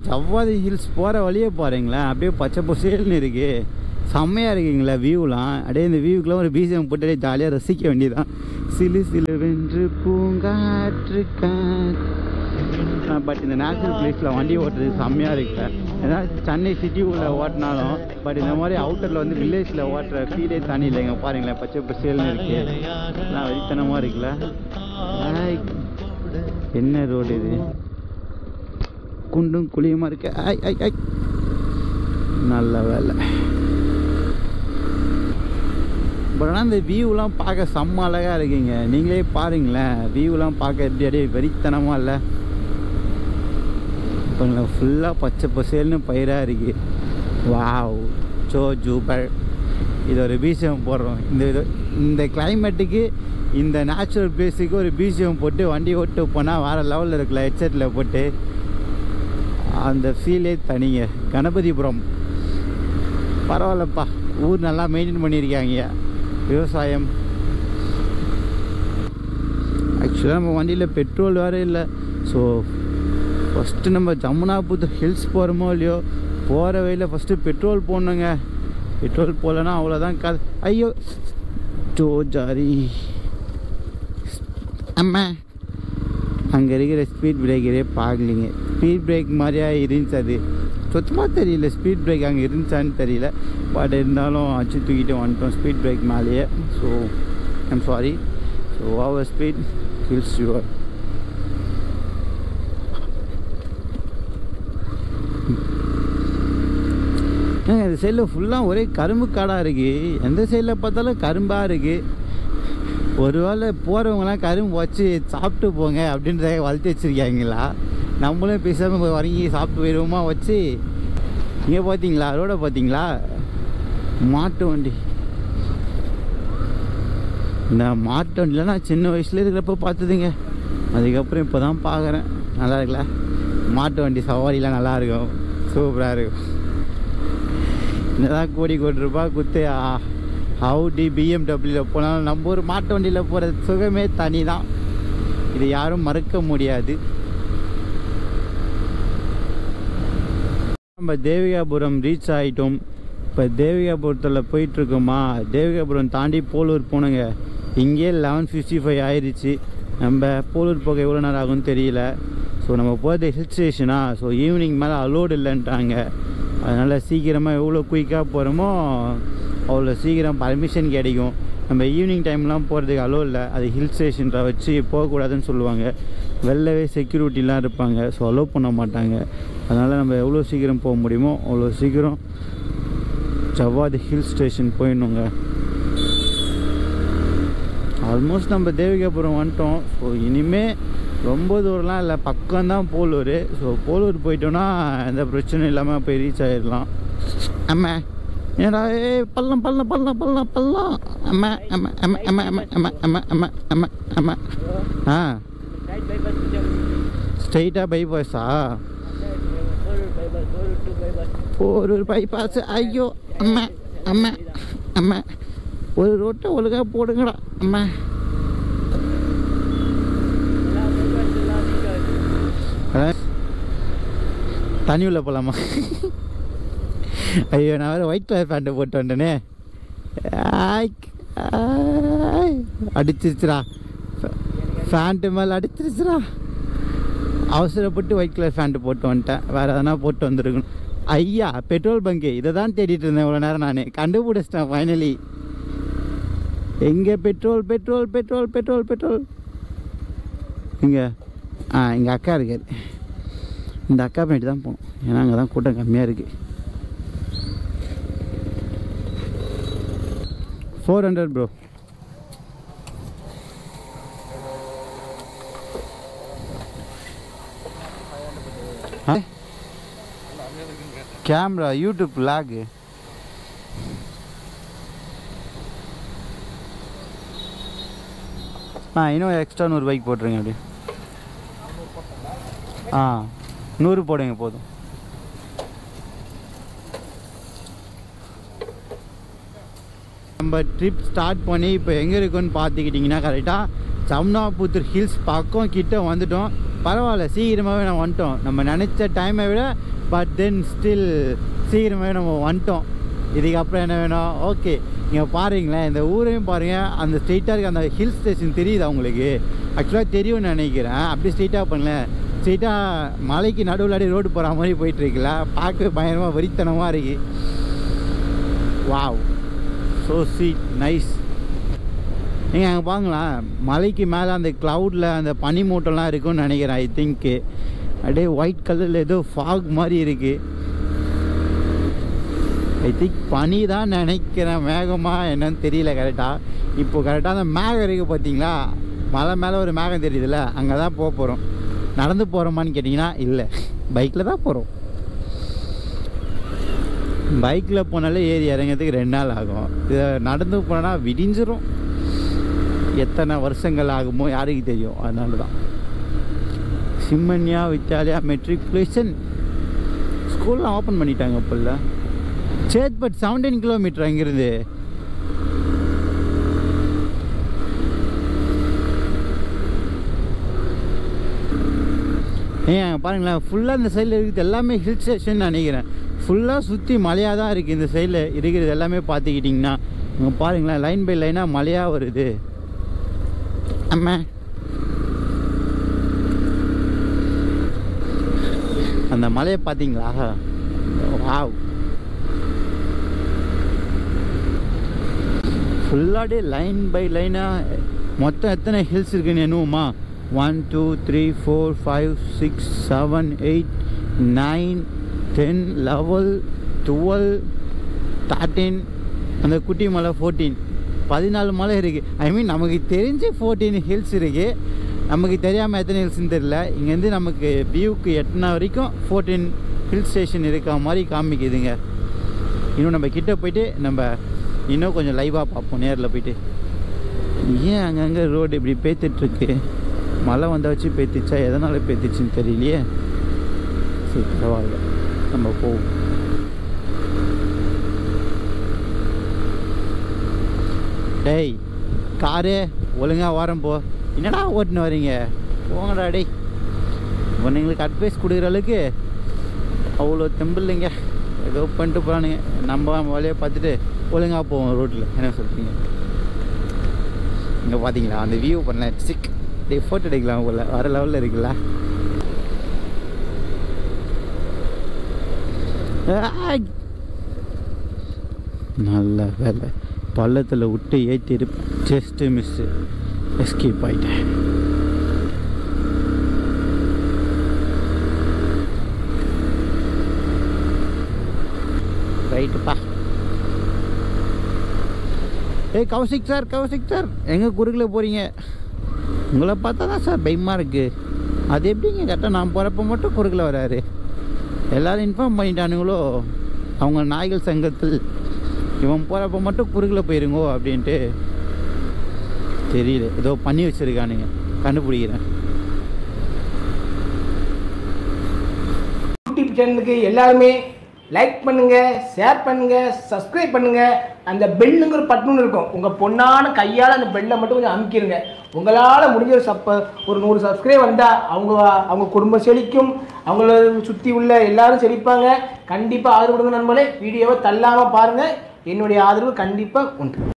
ஜவ்வாதி hills போகிற வழியே பாருங்களேன் அப்படியே பச்சை பசேல்னு இருக்கு செம்மையாக இருக்குங்களா வியூலாம் அப்படியே இந்த வியூக்கெலாம் ஒரு பீஜம் போட்டு ஜாலியாக ரசிக்க வேண்டியதான் சிலு சிலு வென்று பூங்காற்று பட் இந்த நேச்சுரல் பிளேஸில் வண்டி ஓட்டுறது செம்மையாக இருக்குல்ல ஏன்னா சென்னை சிட்டி உள்ள ஓட்டினாலும் பட் இந்த மாதிரி அவுட்டரில் வந்து வில்லேஜில் ஓட்டுற ஃபீலே தனி இல்லைங்க பாருங்களேன் பச்சை பசேல்னு இருக்கு எல்லாம் வெறித்தனமாக இருக்குல்ல ஆய். என்ன ரோடு இது குண்டும் குழியுமா இருக்கு ஐ ஐ ஐ நல்ல வேலை பட் ஆனால் இந்த வியூலாம் பார்க்க செம்ம அழகாக இருக்குங்க நீங்களே பாருங்களேன் வியூலாம் பார்க்க எப்படி அப்படியே வெறித்தனமாக இல்லை இப்போ ஃபுல்லாக பச்சை பசேல்னு பயிராக இருக்குது வாவ் சோ ஜூபர் இது ஒரு பிஜிஎம் போடுறோம் இந்த இது இந்த கிளைமேட்டுக்கு இந்த நேச்சுரல் பிளேஸுக்கு ஒரு பிஜிஎம் போட்டு வண்டி ஓட்டு போனால் வேறு லெவலில் இருக்குல்ல ஹெட்செட்டில் போட்டு அந்த ஃபீலே தனிங்க கணபதிபுரம் பரவாயில்லப்பா ஊர் நல்லா மெயின்டைன் பண்ணியிருக்காங்க விவசாயம் ஆக்சுவலாக நம்ம வண்டியில் பெட்ரோல் வேறு இல்லை ஸோ ஃபஸ்ட்டு நம்ம ஜமுனாபுத்தூர் ஹில்ஸ் போகிறோமோ இல்லையோ போகிற வழியில் ஃபஸ்ட்டு பெட்ரோல் போடணுங்க பெட்ரோல் போடலன்னா அவ்வளோதான் கதை ஐயோ ஜோ ஜாரி அம்மா அங்கே இருக்கிற ஸ்பீட் பிரேக்கரே பார்க்கலிங்க ஸ்பீட் பிரேக் மாதிரியா இருந்துச்சு அது சுத்தமாக தெரியல ஸ்பீட் பிரேக் அங்கே இருந்துச்சான்னு தெரியல பட் இருந்தாலும் அச்சு தூக்கிட்டு வந்துட்டோம் ஸ்பீட் பிரேக் மேலேயே so I'm sorry so over speed kills your ஏங்க இந்த சைடில் ஃபுல்லாக ஒரே கரும்பு காடாக இருக்குது எந்த சைடில் பார்த்தாலும் கரும்பாக இருக்குது ஒருவேளை போகிறவங்களாம் கரும்பு வச்சு சாப்பிட்டு போங்க அப்படின்றத வளர்த்து வச்சுருக்காங்களா நம்மளும் பேசாமல் போய் வாங்கி சாப்பிட்டு போயிடுவோமா வச்சு இங்கே பார்த்தீங்களா ரோடை பார்த்தீங்களா மாட்டு வண்டி இந்த மாட்டு வண்டியில் நான் சின்ன வயசுல இருக்கிறப்ப பார்த்ததுங்க அதுக்கப்புறம் இப்போ தான் பார்க்குறேன் நல்லா இருக்குல்ல மாட்டு வண்டி சவாரிலாம் நல்லா இருக்கும் சூப்பராக இருக்கும் என்னதான் கோடி கோடி ரூபாய் குத்து ஹவுடி பிஎம்டபிள்யூவில் போனாலும் நம்ம ஒரு மாட்டு வண்டியில் போகிற சுகமே தனி தான் இது யாரும் மறுக்க முடியாது நம்ம தேவிகாபுரம் ரீச் ஆகிட்டோம் இப்போ தேவிகாபுரத்தில் போயிட்டுருக்கோமா தேவிகாபுரம் தாண்டி போலூர் போனோங்க இங்கே லெவன் ஃபிஃப்டி ஃபைவ் ஆயிடுச்சு நம்ம போலூர் போக எவ்வளோ நேரம் ஆகும்னு தெரியல ஸோ நம்ம போகிறது ஹில் ஸ்டேஷனா ஸோ ஈவினிங் மேலே அலோடு இல்லைன்ட்டாங்க அதனால் சீக்கிரமாக எவ்வளோ குயிக்காக போகிறோமோ அவ்வளோ சீக்கிரம் பர்மிஷன் கிடைக்கும் நம்ம ஈவினிங் டைம்லாம் போகிறதுக்கு அலோ இல்லை அது ஹில் ஸ்டேஷன்ல வச்சு போகக்கூடாதுன்னு சொல்லுவாங்க வெளிலவே செக்யூரிட்டிலாம் இருப்பாங்க ஸோ அலோவ் பண்ண மாட்டாங்க அதனால் நம்ம எவ்வளோ சீக்கிரம் போக முடியுமோ அவ்வளோ சீக்கிரம் ஜவ்வாது ஹில் ஸ்டேஷன் போயிடணுங்க ஆல்மோஸ்ட் நம்ம தேவிகாபுரம் வந்துட்டோம் ஸோ இனிமேல் ரொம்ப தூரம்லாம் இல்லை பக்கம்தான் போலூர் ஸோ போலூர் போயிட்டோன்னா எந்த பிரச்சனையும் இல்லாமல் போய் ரீச் ஆகிடலாம் அம்மா ஏடா ஏ பள்ளம் பள்ளம் பள்ளம் பள்ளம் பள்ளம் அம்மா அம்மா அம்மா அம்மா அம்மா அம்மா அம்மா அம்மா அம்மா அம்மா ஆ ஸ்ட்ரெயிட்டாக பைபாஸா போரூர் பைபாஸ் ஐயோ அம்மா அம்மா அம்மா ஒரு ரோட்டை ஒழுங்காக போடுங்கடா அம்மா அதான் தண்ணி உள்ள போகலாமா ஐயோ நான் வேறு ஒயிட் கலர் பேண்ட்டு போட்டு வந்துட்டேனே ஆய், ஆய். அடிச்சிருச்சுடா ஃபேண்ட்டு மேலே அடிச்சிருச்சுடா அவசரப்பட்டு ஒயிட் கலர் ஃபேண்ட்டு போட்டு வந்துட்டேன் வேறு எதனா போட்டு வந்திருக்கணும் ஐயா பெட்ரோல் பங்கு இதை தான் தேடிட்டு இருந்தேன் இவ்வளோ நேரம் நான் கண்டுபிடிச்சிட்டேன் ஃபைனலி எங்கே petrol petrol petrol petrol petrol இங்கே ஆ எங்கள் அக்கா இருக்காரு இந்த அக்கா பண்ணிட்டு தான் போகணும் ஏன்னா அங்கே தான் கூட்டம் கம்மியாக இருக்குது four hundred bro camera YouTube லாகு ஆ இன்னும் எக்ஸ்ட்ரா நூறு பைக் போட்டுருங்க அப்படி ஆ நூறு போடுங்க போதும் நம்ம ட்ரிப் ஸ்டார்ட் பண்ணி இப்போ எங்கே இருக்கோன்னு பார்த்துக்கிட்டிங்கன்னா கரெக்டாக சம்னாபுத்தூர் ஹில்ஸ் பக்கம் கிட்ட வந்துட்டோம் பரவாயில்ல சீக்கிரமாகவே நான் வந்துட்டோம் நம்ம நினச்ச டைமை விட பட் தென் ஸ்டில் சீக்கிரமே நம்ம வந்துட்டோம் இதுக்கப்புறம் என்ன வேணும் ஓகே நீங்கள் பாருங்களேன் இந்த ஊரையும் பாருங்கள் அந்த ஸ்ட்ரெயிட்டாக இருக்க அந்த ஹில் ஸ்டேஷன் தெரியுதா உங்களுக்கு ஆக்சுவலாக தெரியும்னு நினைக்கிறேன் அப்படி ஸ்ட்ரெயிட்டாக பண்ணல ஸ்ட்ரெயிட்டாக மலைக்கு நடுவில் அடி ரோடு போகிற மாதிரி போயிட்டுருக்குல்ல பார்க்கவே பயங்கரமாக வெறித்தனமாக இருக்கு வாவ் ஸோ ஸ்வீட் நைஸ் நீங்கள் அங்கே பாங்களேன் மலைக்கு மேலே அந்த க்ளவுடில் அந்த பனி மூட்டம்லாம் இருக்கும்னு நினைக்கிறேன் ஐ திங்க்கு அப்படியே ஒயிட் கலரில் ஏதோ ஃபாக் மாதிரி இருக்குது ஐ திங்க் பனி தான் நினைக்கிறேன் மேகமா என்னன்னு தெரியல கரெக்டாக இப்போ கரெக்டாக அந்த மேகம் இருக்குது பார்த்தீங்களா மலை மேலே ஒரு மேகம் தெரியுதுல்ல அங்கே தான் போக போகிறோம் நடந்து போகிறோமான்னு கேட்டிங்கன்னா இல்லை பைக்கில் தான் போகிறோம் பைக்கில் போனாலே ஏறி இறங்கிறதுக்கு ரெண்டு நாள் ஆகும் இதை நடந்து போனால் விடிஞ்சிரும் எத்தனை வருஷங்கள் ஆகுமோ யாருக்கு தெரியும் அதனால தான் சிம்மன்யா வித்யாலயா மெட்ரிகுலேஷன் ஸ்கூல்லாம் ஓப்பன் பண்ணிட்டாங்க இப்போல்ல சேத்பட் செவன்டீன் கிலோமீட்டர் அங்கேருந்து ஏன் பாருங்களேன் ஃபுல்லாக இந்த சைடில் இருக்குது எல்லாமே ஹில் ஸ்டேஷன் நினைக்கிறேன் ஃபுல்லாக சுற்றி மலையாக தான் இருக்குது இந்த சைடில் இருக்கிறது எல்லாமே பார்த்துக்கிட்டிங்கன்னா இங்கே பாருங்களேன் லைன் பை லைனாக மலையாக வருது அம்மா அந்த மலையை பார்த்தீங்களா வாவ் ஃபுல்லாகவே லைன் பை லைனாக மொத்தம் எத்தனை ஹில்ஸ் இருக்குன்னு என்னுவோமா one two three four five six seven eight nine ten eleven twelve thirteen அந்த குட்டி மலை ஃபோர்டீன் பதினாலு மலை இருக்குது ஐ மீன் நமக்கு தெரிஞ்சு ஃபோர்டீன் ஹில்ஸ் இருக்குது நமக்கு தெரியாமல் எத்தனை ஹில்ஸ்னு தெரியல இங்கேருந்து நமக்கு வியூக்கு எட்டினா வரைக்கும் ஃபோர்டீன் ஹில் ஸ்டேஷன் இருக்க மாதிரி காமிக்குதுங்க இன்னும் நம்ம கிட்ட போயிட்டு நம்ம இன்னும் கொஞ்சம் லைவாக பார்ப்போம் நேரில் போயிட்டு ஏன் அங்கங்கே ரோடு இப்படி பேத்துட்ருக்கு மழை வந்த வச்சு பேத்துச்சா எதனால் பேத்துச்சுன்னு தெரியலையே சரி பரவாயில்ல நம்ம போவோம் டேய் காரு ஒழுங்காக வாரம் போ என்னடா ஓட்டுன்னு வரீங்க போங்கடா டேய் பொண்ணுங்களுக்கு அட்வைஸ் கொடுக்குற அளவுக்கு அவ்வளோ தெம்பு இல்லைங்க ஏதோ பண்ணிட்டு போகிறானுங்க நம்ம வழியை பார்த்துட்டு ஒழுங்காக போவோம் ரோட்டில் என்ன சொல்கிறீங்க இங்கே பார்த்தீங்களா அந்த வியூ பண்ணல சிக் டே ஃபோட்டோ எடுக்கலாம் போல வர லெவலில் இருக்குல்ல ஆய். நல்ல வேலை பள்ளத்தில் விட்டு ஏற்றி இருப்பேன் ஜஸ்ட்டு மிஸ்ஸு எஸ்கேப் ஆகிட்டேன் ரைட்டுப்பா ஏய் கௌசிக் சார் கௌசிக் சார் எங்கே குறுக்கில் போகிறீங்க உங்களை பார்த்தா தான் சார் பயமாக இருக்குது அது எப்படிங்க கரெக்டாக நான் போகிறப்ப மட்டும் குறுக்கில் வராரு எல்லாரும் இன்ஃபார்ம் பண்ணிட்டானுங்களோ அவங்க நாய்கள் சங்கத்தில் இவன் போகிறப்ப மட்டும் குறுக்கில் போயிருங்கோ அப்படின்ட்டு தெரியல ஏதோ பண்ணி வச்சுருக்கானுங்க கண்டுபிடிக்கிறேன் யூடியூப் சேனலுக்கு எல்லாருமே லைக் பண்ணுங்க ஷேர் பண்ணுங்க சப்ஸ்கிரைப் பண்ணுங்க அந்த பெல்லுங்கிற பட்டன் இருக்கும் உங்க பொண்ணான கையால் அந்த பெல்லை மட்டும் கொஞ்சம் அமுக்கிடுங்க உங்களால் முடிஞ்ச ஒரு சப்ப ஒரு நூறு சப்ஸ்கிரைப் வந்தால் அவங்க அவங்க குடும்பம் செழிக்கும் அவங்கள சுற்றி உள்ள எல்லாரும் செழிப்பாங்க கண்டிப்பாக ஆதரவு கொடுங்க நண்பர்களே வீடியோவை தள்ளாமல் பாருங்கள் என்னுடைய ஆதரவு கண்டிப்பாக உண்டு